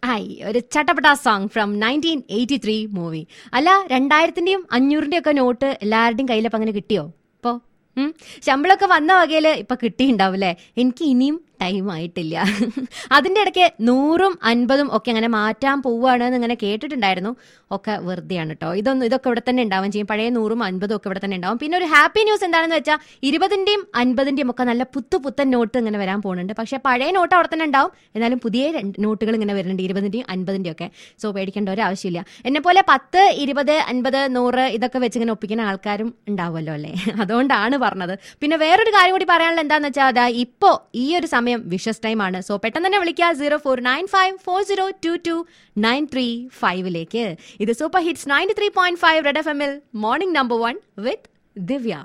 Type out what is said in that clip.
I ഒരു ചട്ടപ്പെട്ട song from nineteen eighty three movie അല്ല രണ്ടായിരത്തിന്റെയും അഞ്ഞൂറിന്റെയും ഒക്കെ നോട്ട് എല്ലാവരുടെയും കയ്യിലപ്പം അങ്ങനെ കിട്ടിയോ ഇപ്പോ ഉം. ശമ്പളമൊക്കെ വന്ന വകയില് ഇപ്പൊ കിട്ടിയിട്ടുണ്ടാവില്ലേ എനിക്ക് ഇനിയും ടൈം ആയിട്ടില്ല അതിന്റെ ഇടയ്ക്ക് നൂറും അൻപതും ഒക്കെ അങ്ങനെ മാറ്റാൻ പോവുകയാണ് എന്ന് ഇങ്ങനെ കേട്ടിട്ടുണ്ടായിരുന്നു ഒക്കെ വെറുതെയാണ് കേട്ടോ ഇതൊന്നും ഇതൊക്കെ ഇവിടെ തന്നെ ഉണ്ടാവും ചെയ്യും പഴയ നൂറും അൻപതും ഒക്കെ ഇവിടെ തന്നെ ഉണ്ടാവും പിന്നെ ഒരു ഹാപ്പി ന്യൂസ് എന്താണെന്ന് വെച്ചാൽ ഇരുപതിന്റെയും അൻപതിന്റെയും ഒക്കെ നല്ല പുത്തു പുത്തൻ നോട്ട് ഇങ്ങനെ വരാൻ പോകുന്നുണ്ട് പക്ഷെ പഴയ നോട്ട് അവിടെ തന്നെ ഉണ്ടാവും എന്നാലും പുതിയ രണ്ട് നോട്ടുകൾ ഇങ്ങനെ വരുന്നുണ്ട് ഇരുപതിന്റെയും അൻപതിന്റെയും ഒക്കെ സോ പേടിക്കേണ്ട ഒരു ആവശ്യമില്ല എന്നെ പോലെ പത്ത് ഇരുപത് അൻപത് നൂറ് ഇതൊക്കെ വെച്ച് ഇങ്ങനെ ഒപ്പിക്കുന്ന ആൾക്കാരും ഉണ്ടാവുമല്ലോ അല്ലേ അതുകൊണ്ടാണ് പറഞ്ഞത് പിന്നെ വേറൊരു കാര്യം കൂടി പറയാനുള്ള എന്താന്ന് വെച്ചാൽ അതാ ഇപ്പോ ഈ ഒരു സമയം വിഷസ് ടൈം ആണ് സോ പെട്ടെന്ന് തന്നെ വിളിക്കുക zero four nine five four zero two two nine three ഫൈവിലേക്ക് ഇത് super hits ninety three point five red F എമ്മിൽ morning number one with Divya